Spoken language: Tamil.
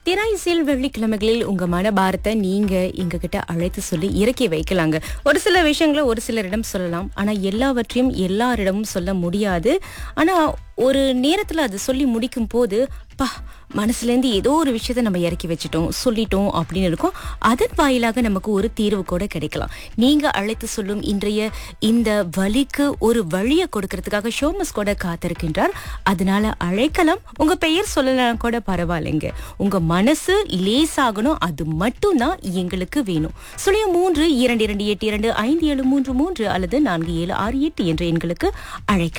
திராய்சியல் வெள்ளிக்கிழமைகளில் உங்க மனபாரத்தை நீங்க எங்க கிட்ட அழைத்து சொல்லி இறக்கி வைக்கலாங்க ஒரு சில விஷயங்களை ஒரு சிலரிடம் சொல்லலாம் ஆனா எல்லாவற்றையும் எல்லாரிடமும் சொல்ல முடியாது ஆனா ஒரு நேரத்துல அது சொல்லி முடிக்கும் போது பா மனசுல இருந்து ஏதோ ஒரு விஷயத்த நம்ம இறக்கி வச்சிட்டோம் சொல்லிட்டோம் அப்படின்னு இருக்கும் அதன் வாயிலாக நமக்கு ஒரு தீர்வு கூட கிடைக்கலாம் நீங்க அழைத்து சொல்லும் இன்றைய இந்த வழிக்கு ஒரு வழியை கொடுக்கறதுக்காக ஷோமஸ் கூட காத்திருக்கின்றார் அதனால அழைக்கலாம் உங்க பெயர் சொல்லலாம் கூட பரவாயில்லைங்க உங்க மனசு லேசாகணும் அது மட்டும்தான் எங்களுக்கு வேணும் சுழிய மூன்று இரண்டு இரண்டு எட்டு இரண்டு ஐந்து ஏழு மூன்று மூன்று அல்லது நான்கு ஏழு ஆறு எட்டு என்ற எண்களுக்கு அழைக்கலாம்